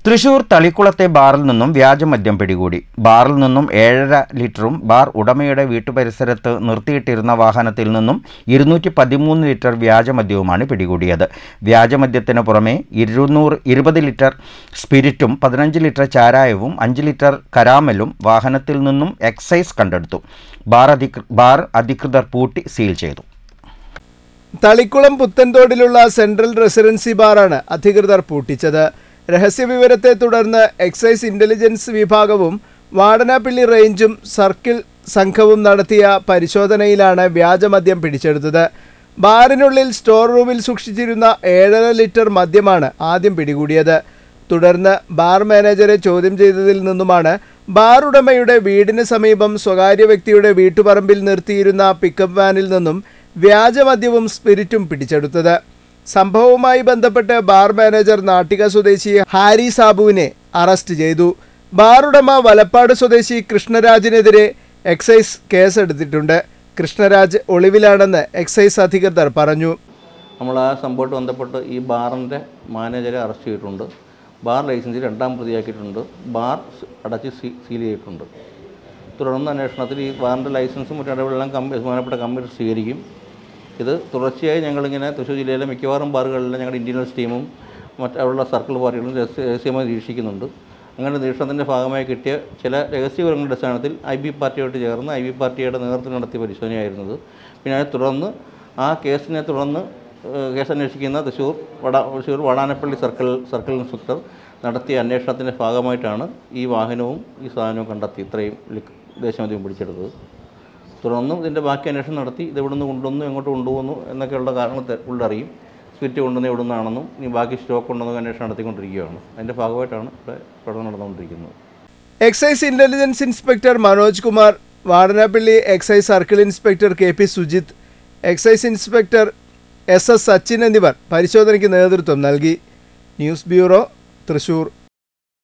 തൃശൂർ തളിക്കുളത്തെ ബാറിൽ നിന്നും വ്യാജമദ്യം പിടികൂടി ബാറിൽ നിന്നും ഏഴര ലിറ്ററും ബാർ ഉടമയുടെ വീട്ടുപരിസരത്ത് നിർത്തിയിട്ടിരുന്ന വാഹനത്തിൽ നിന്നും ഇരുന്നൂറ്റി പതിമൂന്ന് ലിറ്റർ വ്യാജമദ്യവുമാണ് പിടികൂടിയത് വ്യാജമദ്യത്തിന് പുറമെ ഇരുന്നൂറ് ഇരുപത് ലിറ്റർ സ്പിരിറ്റും പതിനഞ്ച് ലിറ്റർ ചാരായവും അഞ്ച് ലിറ്റർ കരാമലും വാഹനത്തിൽ നിന്നും എക്സൈസ് കണ്ടെടുത്തു ബാർ അധികൃ ബാർ അധികൃതർ പൂട്ടി സീൽ ചെയ്തു തളിക്കുളം പുത്തൻതോടിലുള്ള സെൻട്രൽ റെസിഡൻസി ബാറാണ് അധികൃതർ പൂട്ടിച്ചത് രഹസ്യവിവരത്തെ തുടർന്ന് എക്സൈസ് ഇന്റലിജൻസ് വിഭാഗവും വാടനാപ്പള്ളി റേഞ്ചും സർക്കിൾ സംഘവും നടത്തിയ പരിശോധനയിലാണ് വ്യാജമദ്യം പിടിച്ചെടുത്തത് ബാറിനുള്ളിൽ സ്റ്റോർ റൂമിൽ സൂക്ഷിച്ചിരുന്ന ഏഴര ലിറ്റർ മദ്യമാണ് ആദ്യം പിടികൂടിയത് തുടർന്ന് ബാർ മാനേജരെ ചോദ്യം ചെയ്തതിൽ നിന്നുമാണ് ബാർ ഉടമയുടെ വീടിന് സമീപം സ്വകാര്യ വ്യക്തിയുടെ വീട്ടുപറമ്പിൽ നിർത്തിയിരുന്ന പിക്കപ്പ് വാനിൽ നിന്നും വ്യാജമദ്യവും സ്പിരിറ്റും പിടിച്ചെടുത്തത് സംഭവവുമായി ബന്ധപ്പെട്ട് ബാർ മാനേജർ നാട്ടിക സ്വദേശി ഹാരി സാബുവിനെ അറസ്റ്റ് ചെയ്തു ബാർ ഉടമ വലപ്പാട് സ്വദേശി കൃഷ്ണരാജിനെതിരെ എക്സൈസ് കേസെടുത്തിട്ടുണ്ട് കൃഷ്ണരാജ് ഒളിവിലാണെന്ന് എക്സൈസ് അധികൃതർ പറഞ്ഞു നമ്മൾ ആ സംഭവമായിട്ട് ബന്ധപ്പെട്ട് ഈ ബാറിൻ്റെ മാനേജരെ അറസ്റ്റ് ചെയ്തിട്ടുണ്ട് ബാർ ലൈസൻസ് രണ്ടാം പ്രതിയാക്കിയിട്ടുണ്ട് ബാർ സ് അടച്ച് സീ സീൽ ചെയ്തിട്ടുണ്ട് തുടർന്ന് അന്വേഷണത്തിൽ ഈ ബാറിൻ്റെ ലൈസൻസും മറ്റു ഇടപെടലെല്ലാം കമ്പി ബഹുമാനപ്പെട്ട കമ്പനി സ്വീകരിക്കും ഇത് തുടർച്ചയായി ഞങ്ങളിങ്ങനെ തൃശ്ശൂർ ജില്ലയിലെ മിക്കവാറും ബാറുകളിലെ ഞങ്ങളുടെ ഇന്ത്യൻസ് ടീമും മറ്റുള്ള സർക്കിൾ പാർട്ടികളും രഹസ്യ- രഹസ്യമായി നിരീക്ഷിക്കുന്നുണ്ട് അങ്ങനെ നിരീക്ഷണത്തിൻ്റെ ഭാഗമായി കിട്ടിയ ചില രഹസ്യ വിവരങ്ങളുടെ അടിസ്ഥാനത്തിൽ ഐ ബി പാർട്ടിയോട്ട് ചേർന്ന് ഐ ബി പാർട്ടിയുടെ നേതൃത്വം നടത്തിയ പരിശോധനയായിരുന്നത് പിന്നെ അതിനെ തുടർന്ന് ആ കേസിനെ തുടർന്ന് ഏഹ്, കേസ് അന്വേഷിക്കുന്ന തൃശ്ശൂർ വട Thrissur Vadanappally circle circle inspector നടത്തിയ അന്വേഷണത്തിൻ്റെ ഭാഗമായിട്ടാണ് ഈ വാഹനവും ഈ സാധനവും കണ്ടെത്തി ഇത്രയും ലിക് ദേശമദ്യം പിടിച്ചെടുത്തത് തുടർന്നും ഇതിൻ്റെ ബാക്കി അന്വേഷണം നടത്തി ഇത് എവിടെ നിന്ന് കൊണ്ടുവന്നു എങ്ങോട്ട് കൊണ്ടുപോകുന്നു എന്നൊക്കെയുള്ള കാരണങ്ങൾ തെ- ഉള്ളറിയും സ്വിറ്റ് കൊണ്ടുവന്ന് എവിടെ നിന്നാണെന്നും ഇനി ബാക്കി സ്റ്റോക്ക് ഉണ്ടെന്നും അന്വേഷണം നടത്തിക്കൊണ്ടിരിക്കുകയാണ് അതിൻ്റെ ഭാഗമായിട്ടാണ് ഇവിടെ പഠനം നടന്നുകൊണ്ടിരിക്കുന്നത് excise intelligence inspector Manoj Kumar Vadanappally excise circle inspector K P Sujith excise inspector S S Sachin എന്നിവർ പരിശോധനയ്ക്ക് നേതൃത്വം നൽകി ന്യൂസ് ബ്യൂറോ തൃശൂർ